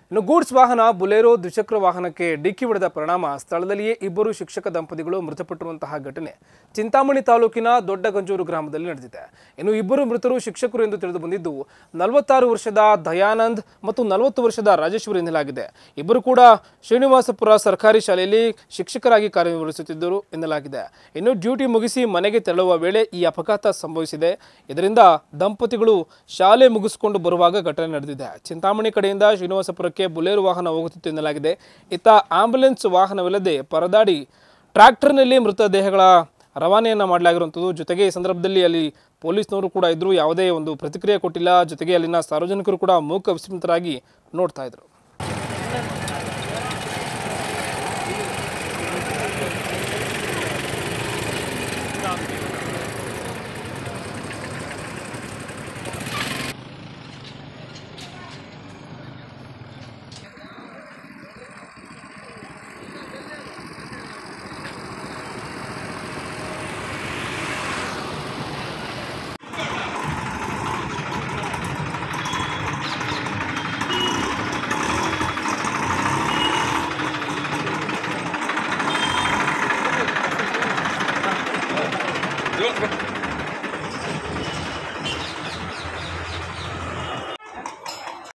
ಇನ್ನು ಗೂಡ್ಸ್ ವಾಹನ ಬುಲೆರೋ ದ್ವಿಚಕ್ರ ವಾಹನಕ್ಕೆ ಡಿಕ್ಕಿ ಹೊಡೆದ ಪರಿಣಾಮ ಸ್ಥಳದಲ್ಲಿಯೇ ಇಬ್ಬರು ಶಿಕ್ಷಕ ದಂಪತಿಗಳು ಮೃತಪಟ್ಟಿರುವಂತಹ ಘಟನೆ ಚಿಂತಾಮಣಿ ತಾಲೂಕಿನ ದೊಡ್ಡ ಗಂಜೂರು ಗ್ರಾಮದಲ್ಲಿ ನಡೆದಿದೆ ಇನ್ನು ಇಬ್ಬರು ಮೃತರು ಶಿಕ್ಷಕರು ಎಂದು ತಿಳಿದು ಬಂದಿದ್ದು ನಲವತ್ತಾರು ವರ್ಷದ ದಯಾನಂದ್ ಮತ್ತು ನಲವತ್ತು ವರ್ಷದ ರಾಜೇಶ್ವರಿ ಎನ್ನಲಾಗಿದೆ ಇಬ್ಬರು ಕೂಡ ಶ್ರೀನಿವಾಸಪುರ ಸರ್ಕಾರಿ ಶಾಲೆಯಲ್ಲಿ ಶಿಕ್ಷಕರಾಗಿ ಕಾರ್ಯನಿರ್ವಹಿಸುತ್ತಿದ್ದರು ಎನ್ನಲಾಗಿದೆ ಇನ್ನು ಡ್ಯೂಟಿ ಮುಗಿಸಿ ಮನೆಗೆ ತೆರಳುವ ವೇಳೆ ಈ ಅಪಘಾತ ಸಂಭವಿಸಿದೆ ಇದರಿಂದ ದಂಪತಿಗಳು ಶಾಲೆ ಮುಗಿಸಿಕೊಂಡು ಬರುವಾಗ ಘಟನೆ ನಡೆದಿದೆ ಚಿಂತಾಮಣಿ ಕಡೆಯಿಂದ ಶ್ರೀನಿವಾಸಪುರಕ್ಕೆ ಬುಲೆರೋ ವಾಹನ ಹೋಗುತ್ತಿತ್ತು ಎನ್ನಲಾಗಿದೆ ಇತ್ತ ಆಂಬ್ಯುಲೆನ್ಸ್ ವಾಹನವಿಲ್ಲದೆ ಪರದಾಡಿ ಟ್ರ್ಯಾಕ್ಟರ್ನಲ್ಲಿ ಮೃತದೇಹಗಳ ರವಾನೆಯನ್ನು ಮಾಡಲಾಗಿರುವಂಥದ್ದು ಜೊತೆಗೆ ಈ ಸಂದರ್ಭದಲ್ಲಿ ಅಲ್ಲಿ ಪೊಲೀಸ್ನವರು ಕೂಡ ಇದ್ದರು ಯಾವುದೇ ಒಂದು ಪ್ರತಿಕ್ರಿಯೆ ಕೊಟ್ಟಿಲ್ಲ ಜೊತೆಗೆ ಅಲ್ಲಿನ ಸಾರ್ವಜನಿಕರು ಕೂಡ ಮೂಕ ವಿಸ್ಮಿತರಾಗಿ ನೋಡ್ತಾ ಇದ್ರು